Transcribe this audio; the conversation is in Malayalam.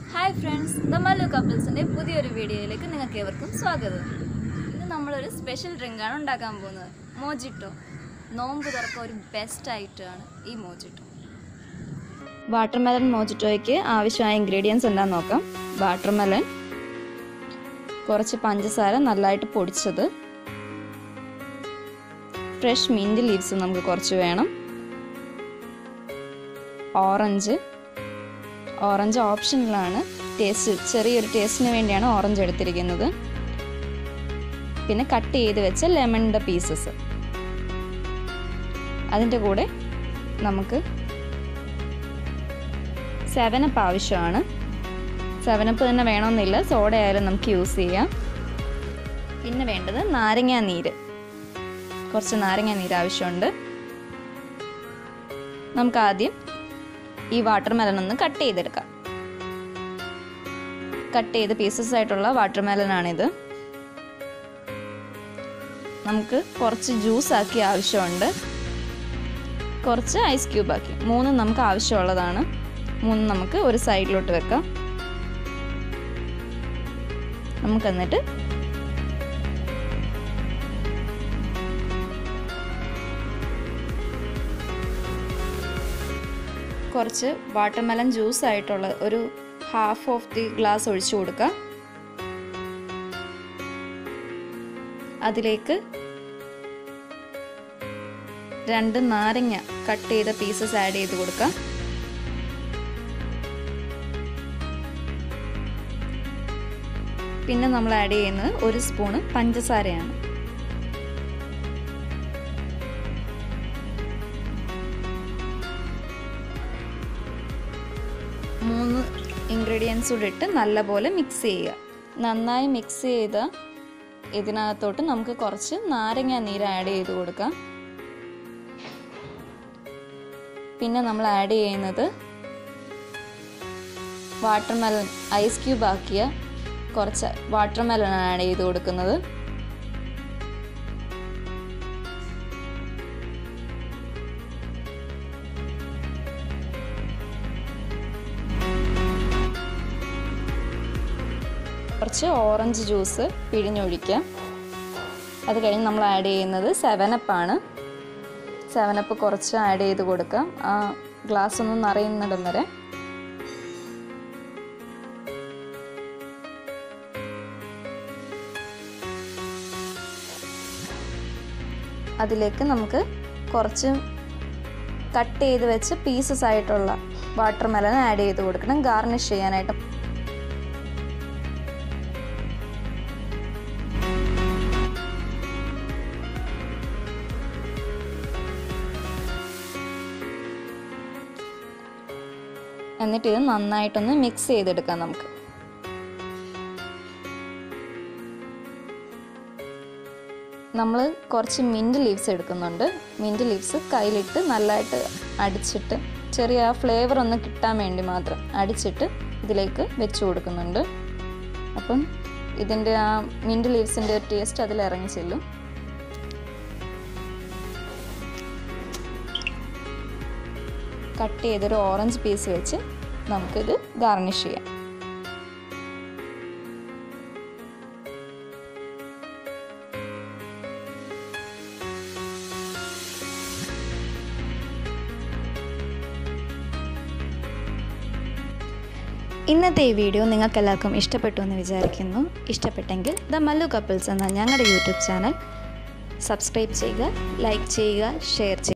ഹായ് ഫ്രണ്ട്സ് ദ മല്ലു കപ്പിൾസിൻ്റെ പുതിയൊരു വീഡിയോയിലേക്ക് നിങ്ങൾക്ക് ഏവർക്കും സ്വാഗതം ഇന്ന് നമ്മളൊരു സ്പെഷ്യൽ ഡ്രിങ്കാണ് ഉണ്ടാക്കാൻ പോകുന്നത് മോജിറ്റോ നോമ്പ് തുറക്ക ഒരു ബെസ്റ്റ് ഐറ്റമാണ് ഈ മോജിറ്റോ വാട്ടർമെലൺ മോജിറ്റോയ്ക്ക് ആവശ്യമായ ഇൻഗ്രീഡിയൻസ് എന്താണെന്ന് നോക്കാം വാട്ടർമെലൺ കുറച്ച് പഞ്ചസാര നല്ലതായിട്ട് പൊടിച്ചത് ഫ്രഷ് മിൻറ്റ് ലീവ്സ് നമുക്ക് കുറച്ച് വേണം ഓറഞ്ച് ഓറഞ്ച് ഓപ്ഷനിലാണ് ടേസ്റ്റ് ചെറിയൊരു ടേസ്റ്റിന് വേണ്ടിയാണ് ഓറഞ്ച് എടുത്തിരിക്കുന്നത് പിന്നെ കട്ട് ചെയ്ത് വെച്ച ലെമണിൻ്റെ പീസസ് അതിൻ്റെ കൂടെ നമുക്ക് സെവനപ്പ് ആവശ്യമാണ് സെവനപ്പ് തന്നെ വേണമെന്നില്ല സോഡ ആയാലും നമുക്ക് യൂസ് ചെയ്യാം പിന്നെ വേണ്ടത് നാരങ്ങാ നീര് കുറച്ച് നാരങ്ങാ നീര് ആവശ്യമുണ്ട് നമുക്ക് ആദ്യം ഈ വാട്ടർ മെലൺ ഒന്ന് കട്ട് ചെയ്തെടുക്കാം കട്ട് ചെയ്ത് പീസസ് ആയിട്ടുള്ള വാട്ടർ മെലനാണിത് നമുക്ക് കുറച്ച് ജ്യൂസ് ആക്കി ആവശ്യമുണ്ട് കുറച്ച് ഐസ് ക്യൂബ് ആക്കി മൂന്നും നമുക്ക് ആവശ്യമുള്ളതാണ് മൂന്ന് നമുക്ക് ഒരു സൈഡിലോട്ട് വെക്കാം നമുക്ക് എന്നിട്ട് കുറച്ച് വാട്ടർമെലൺ ജ്യൂസ് ആയിട്ടുള്ള ഒരു ഹാഫ് ഓഫ് ദി ഗ്ലാസ് ഒഴിച്ചു കൊടുക്കുക അതിലേക്ക് രണ്ട് നാരങ്ങ കട്ട് ചെയ്ത പീസസ് ആഡ് ചെയ്ത് കൊടുക്കാം പിന്നെ നമ്മൾ ആഡ് ചെയ്യുന്നത് ഒരു സ്പൂണ് പഞ്ചസാരയാണ് മൂന്ന് ഇൻഗ്രീഡിയൻസ് കൂടെ ഇട്ട് നല്ലപോലെ മിക്സ് ചെയ്യുക നന്നായി മിക്സ് ചെയ്ത ഇതിനകത്തോട്ട് നമുക്ക് കുറച്ച് നാരങ്ങ നീര് ആഡ് ചെയ്ത് കൊടുക്കാം പിന്നെ നമ്മൾ ആഡ് ചെയ്യുന്നത് വാട്ടർമെലൺ ഐസ് ക്യൂബ് ആക്കിയ കുറച്ച് വാട്ടർമെലൺ ആഡ് ചെയ്ത് കൊടുക്കുന്നത് കുറച്ച് ഓറഞ്ച് ജ്യൂസ് പിഴിഞ്ഞൊഴിക്കാം അത് കഴിഞ്ഞ് നമ്മൾ ആഡ് ചെയ്യുന്നത് സെവനപ്പാണ് സെവനപ്പ് കുറച്ച് ആഡ് ചെയ്ത് കൊടുക്കാം ആ ഗ്ലാസ് ഒന്ന് നിറയുന്നിടം വരെ അതിലേക്ക് നമുക്ക് കുറച്ച് കട്ട് ചെയ്ത് വെച്ച് പീസസ് ആയിട്ടുള്ള വാട്ടർ മെലൺ ആഡ് ചെയ്ത് കൊടുക്കണം ഗാർണിഷ് ചെയ്യാനായിട്ട് എന്നിട്ട് ഇത് നന്നായിട്ടൊന്ന് മിക്സ് ചെയ്തെടുക്കാം നമുക്ക് നമ്മൾ കുറച്ച് മിൻറ്റ് ലീവ്സ് എടുക്കുന്നുണ്ട് മിൻറ്റ് ലീവ്സ് കയ്യിലിട്ട് നല്ലതായിട്ട് അടിച്ചിട്ട് ചെറിയ ആ ഫ്ലേവർ ഒന്ന് കിട്ടാൻ വേണ്ടി മാത്രം അടിച്ചിട്ട് ഇതിലേക്ക് വെച്ച് കൊടുക്കുന്നുണ്ട് അപ്പം ഇതിൻ്റെ ആ മിൻറ്റ് ലീവ്സിൻ്റെ ടേസ്റ്റ് അതിൽ ഇറങ്ങി ചെല്ലും കട്ട് ചെയ്തൊരു ഓറഞ്ച് പീസ് വെച്ച് നമുക്കിത് ഗാർണിഷ് ചെയ്യാം ഇന്നത്തെ ഈ വീഡിയോ നിങ്ങൾക്ക് എല്ലാവർക്കും ഇഷ്ടപ്പെട്ടു എന്ന് വിചാരിക്കുന്നു ഇഷ്ടപ്പെട്ടെങ്കിൽ ദ മല്ലു കപ്പിൾസ് എന്ന ഞങ്ങളുടെ യൂട്യൂബ് ചാനൽ സബ്സ്ക്രൈബ് ചെയ്യുക ലൈക്ക് ചെയ്യുക ഷെയർ ചെയ്യുക